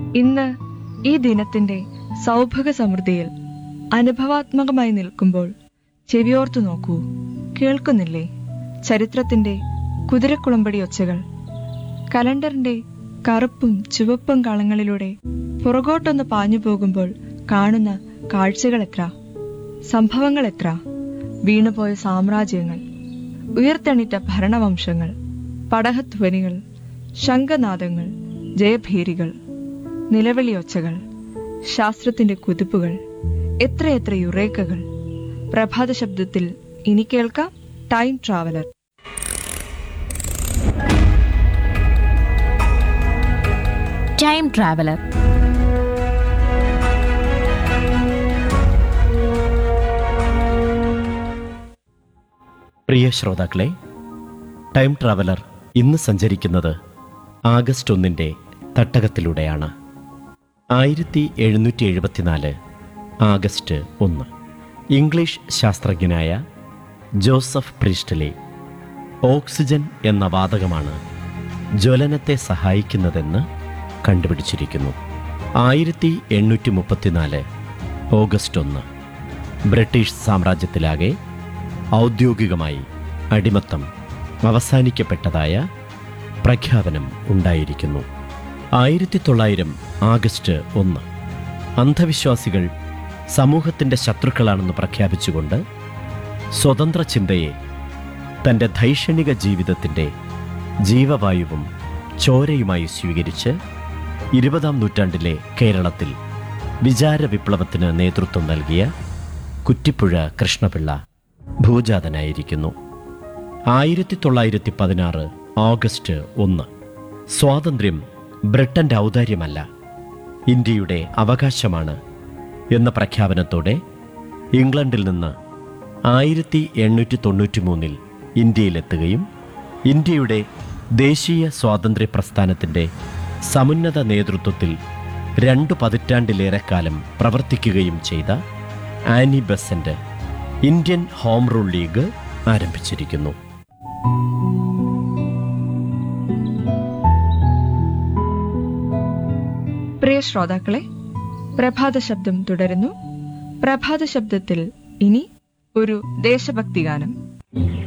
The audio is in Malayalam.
ഇന്ന് ഈ ദിനത്തിന്റെ സൗഭഗ സമൃദ്ധിയിൽ അനുഭവാത്മകമായി നിൽക്കുമ്പോൾ ചെവിയോർത്തു നോക്കൂ കേൾക്കുന്നില്ലേ ചരിത്രത്തിന്റെ കുതിരക്കുളമ്പടി ഒച്ചകൾ കലണ്ടറിന്റെ കറുപ്പും ചുവപ്പും കളങ്ങളിലൂടെ പുറകോട്ടൊന്ന് പാഞ്ഞു പോകുമ്പോൾ കാണുന്ന കാഴ്ചകൾ എത്ര സംഭവങ്ങൾ എത്ര വീണുപോയ സാമ്രാജ്യങ്ങൾ ഉയർത്തെണീറ്റ ഭരണവംശങ്ങൾ പടഹധ്വനികൾ ശംഖനാദങ്ങൾ ജയഭീരികൾ നിലവിളിയൊച്ചകൾ ശാസ്ത്രത്തിന്റെ കുതിപ്പുകൾ എത്രയെത്ര യുറേക്കകൾ പ്രഭാത ശബ്ദത്തിൽ ഇനി കേൾക്കാം ടൈം ട്രാവലർ ടൈം ട്രാവലർ പ്രിയ ശ്രോതാക്കളെ ടൈം ട്രാവലർ ഇന്ന് സഞ്ചരിക്കുന്നത് ആഗസ്റ്റ് ഒന്നിൻ്റെ തട്ടകത്തിലൂടെയാണ് ആയിരത്തി എഴുന്നൂറ്റി എഴുപത്തിനാല് ആഗസ്റ്റ് ഒന്ന് ഇംഗ്ലീഷ് ശാസ്ത്രജ്ഞനായ ജോസഫ് പ്രിസ്റ്റലെ ഓക്സിജൻ എന്ന വാതകമാണ് ജ്വലനത്തെ സഹായിക്കുന്നതെന്ന് കണ്ടുപിടിച്ചിരിക്കുന്നു ആയിരത്തി എണ്ണൂറ്റി മുപ്പത്തിനാല് ഓഗസ്റ്റ് ഒന്ന് ബ്രിട്ടീഷ് സാമ്രാജ്യത്തിലാകെ ഔദ്യോഗികമായി അടിമത്തം അവസാനിക്കപ്പെട്ടതായ പ്രഖ്യാപനം ഉണ്ടായിരിക്കുന്നു ആയിരത്തി തൊള്ളായിരം ആഗസ്റ്റ് ഒന്ന് അന്ധവിശ്വാസികൾ സമൂഹത്തിൻ്റെ ശത്രുക്കളാണെന്ന് പ്രഖ്യാപിച്ചുകൊണ്ട് സ്വതന്ത്ര ചിന്തയെ തൻ്റെ ധൈഷണിക ജീവിതത്തിൻ്റെ ജീവവായുവും ചോരയുമായി സ്വീകരിച്ച് ഇരുപതാം നൂറ്റാണ്ടിലെ കേരളത്തിൽ വിചാര വിപ്ലവത്തിന് നേതൃത്വം നൽകിയ കുറ്റിപ്പുഴ കൃഷ്ണപിള്ള ഭൂജാതനായിരിക്കുന്നു ആയിരത്തി തൊള്ളായിരത്തി പതിനാറ് ഓഗസ്റ്റ് ഒന്ന് സ്വാതന്ത്ര്യം ബ്രിട്ടന്റെ ഔദാര്യമല്ല ഇന്ത്യയുടെ അവകാശമാണ് എന്ന പ്രഖ്യാപനത്തോടെ ഇംഗ്ലണ്ടിൽ നിന്ന് ആയിരത്തി എണ്ണൂറ്റി തൊണ്ണൂറ്റി മൂന്നിൽ ഇന്ത്യയിലെത്തുകയും ഇന്ത്യയുടെ ദേശീയ സ്വാതന്ത്ര്യ പ്രസ്ഥാനത്തിൻ്റെ സമുന്നത നേതൃത്വത്തിൽ രണ്ടു പതിറ്റാണ്ടിലേറെക്കാലം പ്രവർത്തിക്കുകയും ചെയ്ത Annie Besant Indian home rule league ആരംഭിച്ചിരിക്കുന്നു പ്രിയ ശ്രോതാക്കളെ പ്രഭാത ശബ്ദം തുടരുന്നു പ്രഭാത ശബ്ദത്തിൽ ഇനി ഒരു ദേശഭക്തി ഗാനം